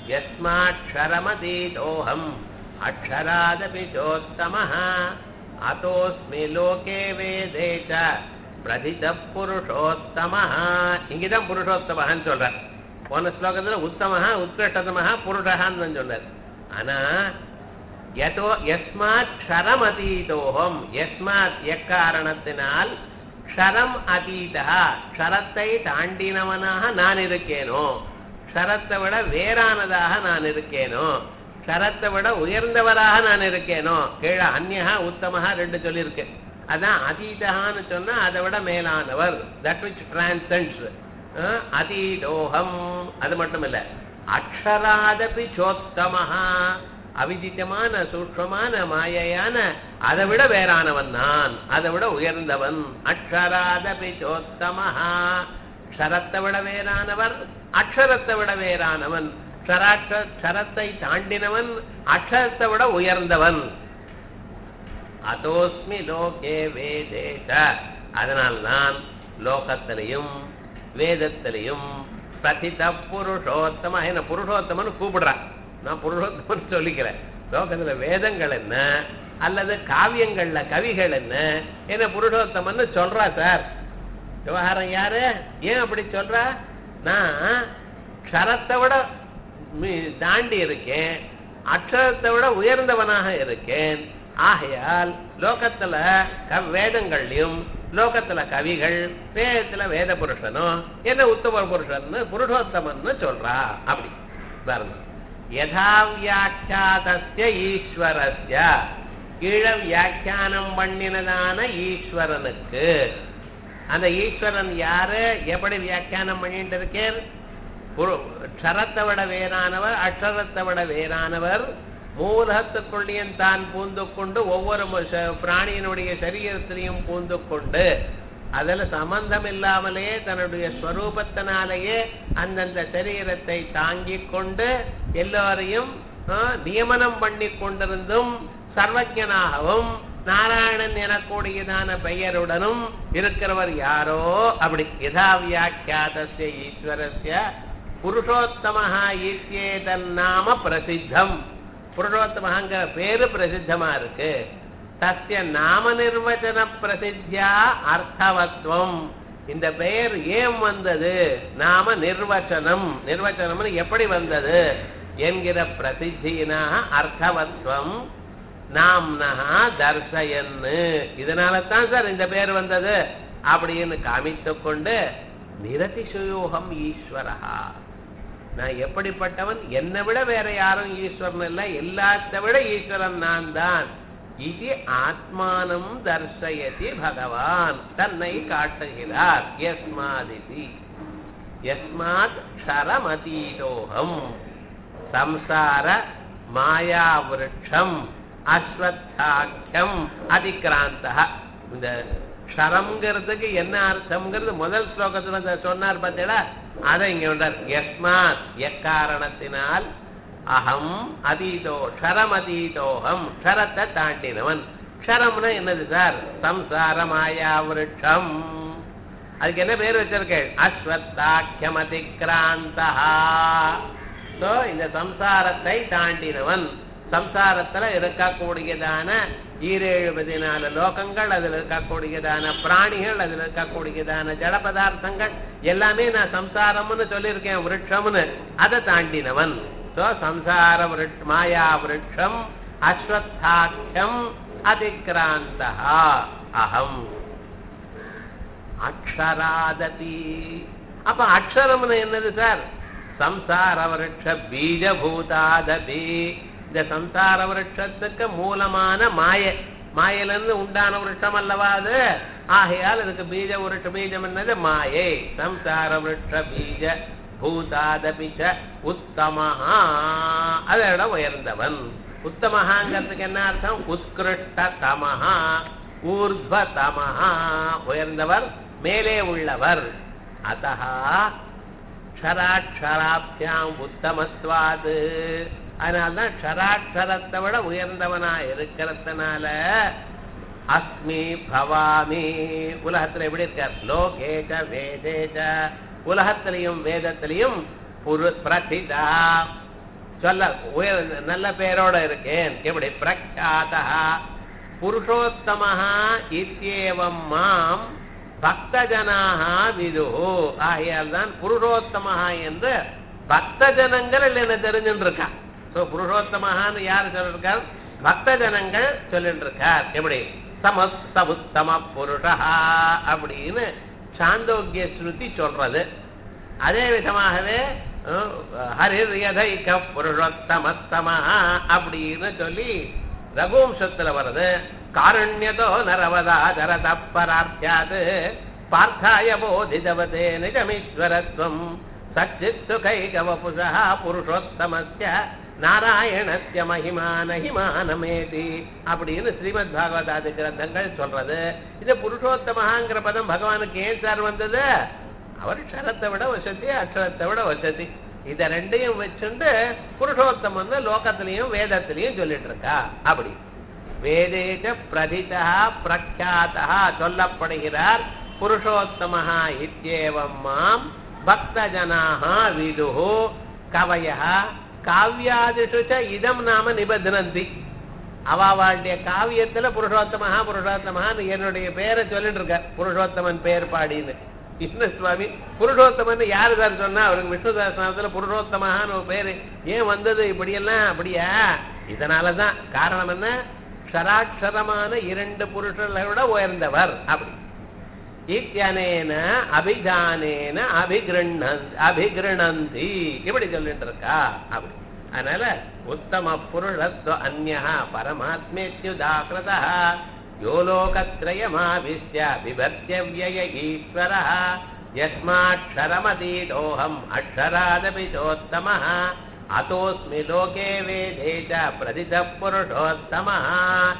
யஸ்மாட்சரமதீதோஹம் அக்ஷராதபி சோத்தமः அதோஸ்மி லோகே வேதே ச பிரதித புருஷோத்தமः இங்கதான் புருஷோத்தமஹன்னு சொல்றார் போன ஸ்லோகத்துல உத்தமஹா உத்கிருஷ்டதமஹா புருஷகான்னு சொன்னார் ஆனா யதோ யஸ்மாத் க்ஷரம் அதீதோகம் யஸ்மாத் எக்காரணத்தினால் க்ஷரம் அதீதா க்ஷரத்தை தாண்டினவனாக நான் இருக்கேனோ க்ஷரத்தை விட வேறானதாக நான் இருக்கேனோ க்ஷரத்தை விட உயர்ந்தவராக நான் இருக்கேனோ கீழே அந்யகா உத்தமஹா ரெண்டு சொல்லியிருக்கு அதான் அதீதகான்னு சொன்னா அதை விட மேலானவர் தட் விச் டிரான்சன்ஸ் அதீதோகம் அது மட்டும் இல்ல அக்ஷராதபி சோத்தமஹா அவிஜித்தமான சூக்ஷமான மாயையான அதை விட வேறானவன் நான் அதை விட உயர்ந்தவன் அக்ஷராதபி சோத்தமஹா க்ஷரத்தை விட வேறானவர் அக்ஷரத்தை விட வேறானவன் க்ஷராட்ச க்ஷரத்தை தாண்டினவன் அக்ஷரத்தை விட உயர்ந்தவன் அதோஸ்மி லோகே வேதேஷ அதனால் நான் லோகத்திலையும் வேதத்திலையும் பிரதித புருஷோத்தம என்ன புருஷோத்தமன் கூப்பிடுறான் நான் புருஷோத்தமன் சொல்லிக்கிறேன் லோகத்துல வேதங்கள் என்ன அல்லது காவியங்கள்ல கவிகள் என்ன என்ன புருஷோத்தமன்னு சொல்றா சார் விவகாரம் யாரு ஏன் அப்படி சொல்றா நான் க்ஷரத்தை விட மீ- தாண்டி இருக்கேன் அக்ஷரத்தை விட உயர்ந்தவனாக இருக்கேன் ஆகையால் லோகத்துல க- வேதங்கள்லயும் லோகத்துல கவிகள் வேதத்துல வேத புருஷனும் என்ன உத்தம புருஷன்னு புருஷோத்தமன்னு சொல்றா அப்படி பாருங்க யதா வியாக்கியாதஸ்ய ஈஸ்வரஸ்ய கீழ வியாக்கியானம் பண்ணினதான ஈஸ்வரனுக்கு அந்த ஈஸ்வரன் யாரு எப்படி வியாக்கியானம் பண்ணிட்டு இருக்கேன் புரு- க்ஷரத்தை விட வேறானவர் அக்ஷரத்தை விட வேறானவர் மூலகத்துக்குள்ளேயும் தான் பூந்து கொண்டு ஒவ்வொரு மு- ச- பிராணியினுடைய சரீரத்திலையும் பூந்து கொண்டு அதில் சம்பந்தம் இல்லாமலே தன்னுடைய ஸ்வரூபத்தினாலேயே அந்தந்த சரீரத்தை தாங்கிக் கொண்டு எல்லோரையும் ஆ, நியமனம் பண்ணி கொண்டிருந்தும் சர்வஜனாகவும் நாராயணன் எனக்கூடியதான பெயருடனும் இருக்கிறவர் யாரோ அப்படி யதா வியாக்கியாதஸ்ய ஈஸ்வரஸ்ய புருஷோத்தமஹா ஈஸ்யேதன் நாம பிரசித்தம் புருஷோத்தமஹாங்கிற பேரு பிரசித்தமா இருக்கு தஸ்ய நாம நிர்வச்சன பிரசித்தியா அர்த்தவத்வம் இந்த பெயர் ஏன் வந்தது நாம நிர்வச்சனம் நிர்வச்சனம்னு எப்படி வந்தது என்கிற பிரசித்தியினாக அர்த்தவத்வம் நாம்னஹா தர்சயன்னு இதனால தான் சார் இந்த பேர் வந்தது அப்படின்னு காமித்துக் கொண்டு நிரதிசுயோகம் ஈஸ்வரஹா நான் எப்படிப்பட்டவன் என்னை விட வேற யாரும் ஈஸ்வரன் இல்லை எல்லாத்த விட ஈஸ்வரன் நான் தான் இது ஆத்மானம் தர்சயதி பகவான் தன்னை காட்டுகிறார் யஸ்மாதிதி யஸ்மாத் க்ஷரமதீதோகம் சம்சார மாயாவிருட்சம் அஸ்வத்தாக்கியம் அதிக்ராந்தா இந்த க்ஷரம்ங்கிறதுக்கு என்ன அர்த்தம்ங்கிறது முதல் ஸ்லோகத்துல இந்த சொன்னார் பார்த்தீங்களா அதை இங்க சொல்றார் யஸ்மாத் எக்காரணத்தினால் அகம் அதீதோ க்ஷரம் அதீதோகம் க்ஷரத்தை தாண்டினவன் க்ஷரம்னா என்னது சார் சம்சார மாயாவிருட்சம் அதுக்கு என்ன பேர் வச்சிருக்கேன் அஸ்வத்தாக்கியம் அதிக்ராந்தா சோ இந்த சம்சாரத்தை தாண்டினவன் சம்சாரத்துல இருக்கக்கூடியதான ஈரேழு பதினாலு லோகங்கள் அதுல இருக்கக்கூடியதான பிராணிகள் அதுல இருக்கக்கூடியதான ஜட பதார்த்தங்கள் எல்லாமே நான் சம்சாரம்னு சொல்லியிருக்கேன் விருட்சம்னு அதை தாண்டினவன் சோ சம்சார விருட் மாயா விருட்சம் அஸ்வத்தாக்கியம் அதிக்ராந்தா அகம் அக்ஷராததி அப்ப அக்ஷரம்னு என்னது சார் சம்சார விருட்ச பீஜபூதாதபி இந்த சம்சார விருட்சத்துக்கு மூலமான மாய மாயிலிருந்து உண்டான விருட்சம் அல்லவா அது ஆகையால் இதுக்கு பீஜ விருட்ச பீஜம் என்னது மாயை சம்சார விருட்ச பீஜ பூதாதபிச்ச உத்தமஹா அதோட உயர்ந்தவன் உத்தமஹாங்கிறதுக்கு என்ன அர்த்தம் உத்கிருஷ்ட தமஹா ஊர்த்வ தமஹா உயர்ந்தவர் மேலே உள்ளவர் அத்தஹா க்ஷராட்சராபியாம் உத்தமத்வாது அதனால்தான் க்ஷராட்சரத்தை விட உயர்ந்தவனா இருக்கிறதுனால அஸ்மி பவாமி உலகத்துல எப்படி இருக்கார் லோகேஜ வேதேஜ உலகத்திலையும் வேதத்திலையும் புரு பிரதிதா சொல்ல உயர் நல்ல பேரோட இருக்கேன் எப்படி பிரக்யாதா புருஷோத்தமஹா இத்தியேவம் மாம் பக்தஜனாக விது ஆகையால் தான் புருஷோத்தமஹா என்று பக்த ஜனங்கள் என்ன தெரிஞ்சுட்டு இருக்கா ஸோ புருஷோத்தமஹான்னு யார் சொல்லிருக்கார் பக்த ஜனங்கள் சொல்லிட்டு இருக்கார் எப்படி சமஸ்தமுத்தம புருஷா அப்படின்னு சாந்தோக்கிய ஸ்ருதி சொல்றது அதே விதமாகவே அஹ், ஹரிர் யதைக புருஷோத்தமஸ்தமா அப்படின்னு சொல்லி ரகுவம்சத்துல வருது காரண்யதோ நரவதா ஜரத பரார்த்தியாது பார்த்தாய போதிதவதே நிஜமீஸ்வரத்வம் சச்சித் சுகைகவபுஷா புருஷோத்தமஸ்ய நாராயணஸ்ய மகிமா நகிமானமேதி அப்படின்னு ஸ்ரீமத் பாகவதாதி கிரந்தங்கள் சொல்றது இது புருஷோத்தமஹாங்கிற பதம் பகவானுக்கு ஏன் சார் வந்தது அவர் க்ஷரத்தை விட வசதி அக்ஷரத்தை விட வசதி இத ரெண்டையும் வச்சுண்டு புருஷோத்தமன் லோகத்திலையும் வேதத்திலையும் சொல்லிட்டு இருக்கா அப்படி வேதேச்ச பிரதிதா பிரக்யாதா சொல்லப்படுகிறார் புருஷோத்தமஹா இத்தியேவம் மாம் பக்தஜனாக விதுஹு கவயः காவியாதிஷு ச இதம் நாம நிபந்தனந்தி அவாவாளுடைய காவியத்துல புருஷோத்தமஹா புருஷோத்தமஹான்னு என்னுடைய பேரை சொல்லிட்டு இருக்கார் புருஷோத்தமன் பேர் பாடின்னு கிருஷ்ண சுவாமி புருஷோத்தமன் யாரு சார் சொன்னா அவருக்கு விஷ்ணு சகஸ்ரநாமத்துல புருஷோத்தமஹான்னு ஒரு பேரு ஏன் வந்தது இப்படியெல்லாம் அப்படியா இதனாலதான் காரணம் என்ன க்ஷராட்சரமான இரண்டு புருஷர்களை விட உயர்ந்தவர் அப்படி இத்தியனேன அபிஜானேன அபிகிருணன் அபிகிருணந்தி இப்படி சொல்லிட்டு இருக்கா அப்படி அதனால உத்தம புருஷத்வ அந்யா பரமாத்மேத்யுதாகிருதா யோ லோகத்ரயமாவிஷ்ய விபர்த்தியவ்யய ஈஸ்வர யஸ்மாட்சரமதீதோஹம் அக்ஷராதபி சோத்தமः அத்தோஸ்மி லோகே வேதே ச பிரதித புருஷோத்தமः